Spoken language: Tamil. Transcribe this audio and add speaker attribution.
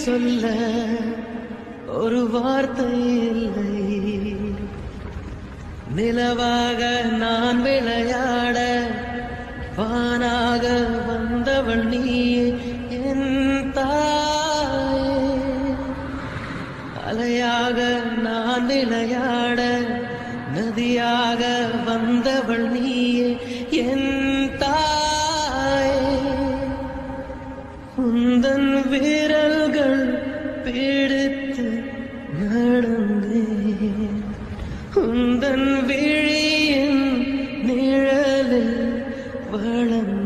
Speaker 1: சொல்ல ஒரு வார்த்தை இல்லை நிலவாக நான் விளையாட வானாக வந்தவள் நீயே என் தாயே அலையாக நான் விளையாட நதியாக வந்தவள் நீயே என் தாயே உந்தன் விரல்கள் பிடித்து நடந்தேன் உந்தன் விழியின் நிழலில் வளர்ந்தேன்